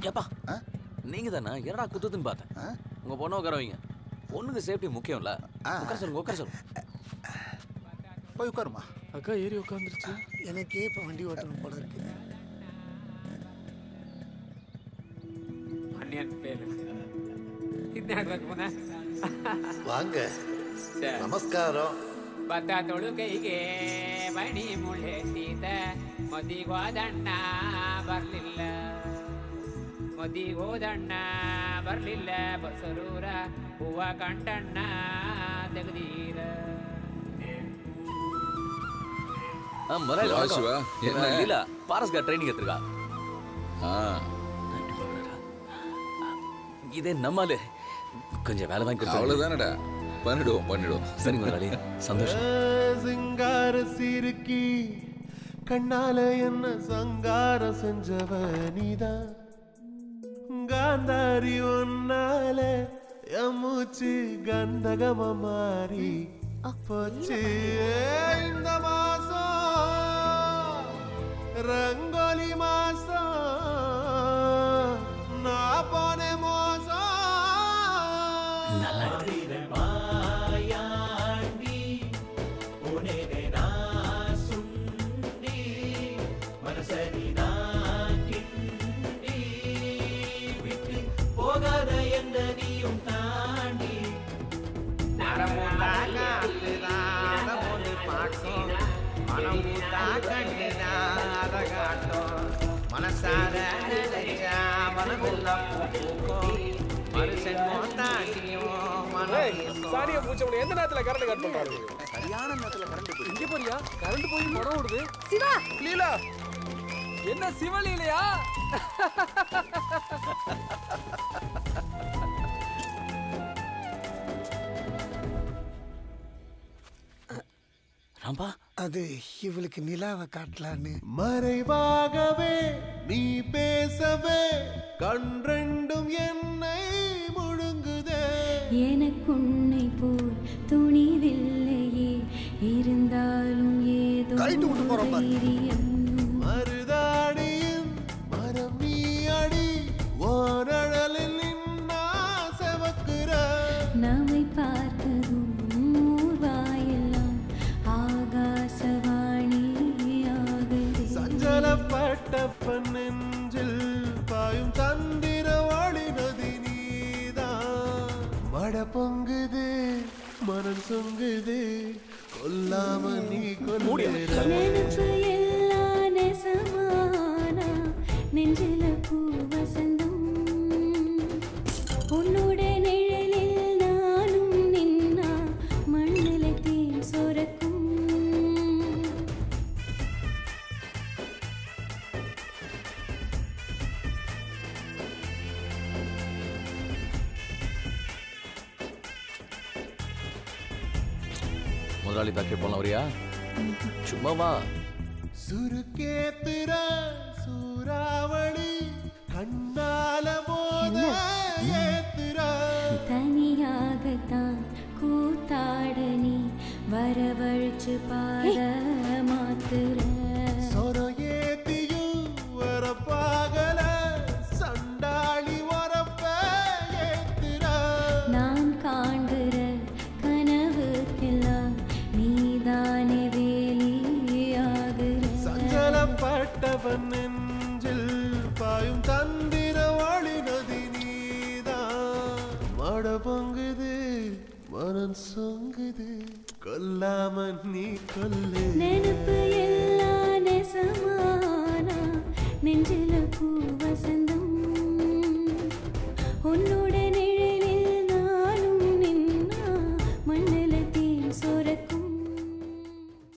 ஏப்பா நீங்க தானே என்னடா குத்துதுன்னு பார்த்தேன் உங்க பொண்ணை உட்கார வைங்க பொண்ணுக்கு சேஃப்டி முக்கியம்ல உட்கார சொல்லுங்க உட்கார சொல்லுங்க போய் உட்காருமா அக்கா ஏறி உட்காந்துருச்சு எனக்கே இப்போ வண்டி ஓட்டணும் போல இருக்கு அந்நியன் பேரு ಇದ್ನಾಡ್ಬೇಕು ಪುನಃ வாங்க நமஸ்காரம் ಭತ್ತ ತೊಳುಕೈಗೆ ಮಣಿ ಮುಳ್ಳೆತ್ತಿದ ಮದಿಗೋದಣ್ಣ ಬರ್ಲಿಲ್ಲ ಮದಿಗೋದಣ್ಣ ಬರ್ಲಿಲ್ಲ ಬಸರೂರ ಹೂವ ಕಂಟಣ್ಣ ತೆಗ್ದೀರ ஆ, முதலாளி வா, வணக்கம். சிவா. என்ன? ஆ, லீலா பாரஸ்கா ட்ரைனிங் எடுத்துருக்கா ஆ இதே நம்மாலு கொஞ்சம் வேலை வாங்கி கொடுத்தா அவ்வளவுதானடா பண்ணிடுவோம் பண்ணிடுவோம் சரி முதலாளி சந்தோஷம் சிங்கார சிறுக்கி கண்ணால என்ன சங்கார செஞ்சவ நீதான் காந்தாரி ஒன்னால என் மூச்சு கந்தகம மாறி போச்சு இந்த மாசம் ரங்கோலி மாசம் நான் போனே மோசம் நல்லா மாயாண்டி உனக்கு நான் சுண்டி மனசரி நான் கிண்டி விட்டு போகாத எந்த நீயும் தாண்டி மனசார நினைச்சா மனமெல்லாம் பூக்கும் மனுஷன் மோத்தாண்டியும் சாணியை பூச்சவனை எந்த நேரத்துல கரண்ட் கட் பண்றாரு சரியான நேரத்துல கரண்ட் இங்க போறியா கரண்ட் போய் மரம் ஓடுது சிவா லீலா என்ன சிவலீலையா ராம்பா அது இவளுக்கு நிலாவை காட்டலான்னு மறைவாகவே நீ பேசவே கண்ரெண்டும் என்னை முழுங்குதே எனக்குன்னை போல் துணிவில்லையே இருந்தாலும் ஏதோ கழட்டி விட்டு போறோம் பாரு. தைரியம் மருதாடியின் மரம் நீ அடி ஓரழலில் நின்னா செவக்குற நம்மை பார்த்ததும் ஊர்வாயெல்லாம் ஆகாசவாணி ஆகுதே சஞ்சலப்பட்ட நெஞ்சில் பாயும் தந்திர ஒளி நதி நீதான் மட பொங்குது மனம் சொங்குது கொல்லாம நீ கொல்லுற நினைப்பு எல்லாம் நெசமானா நெஞ்சில பூ வசந்தம் உன்னோட நிழலில் நானும் நின்னா மண்ணில தேன் சொரக்கும் முதலாளி ஃபேக்டரி போலாம் வரியா சும்மா வா சுருக்கேத்துற சூறாவளி கண்ணால போத ஏத்துற தனியாகத்தான் கூத்தாட நீ வரவழைச்சு பாட மாத்துற சொரம் ஏத்தியும் வரப்பாகல சண்டாளி வரப்ப ஏத்துற நான் காண்கிற கனவுக்கெல்லாம் நீதானே வேலியாகிற சஞ்சலப்பட்டவன் நெஞ்சில் பாயும் தந்திர ஒளி நதி நீதான் மட பொங்குது மனம் சொங்குது கொல்லாம நீ கொல்லு நெனப்பு எல்லாம் நெசமானா நெஞ்சில பூ வசந்தம் உன்னோட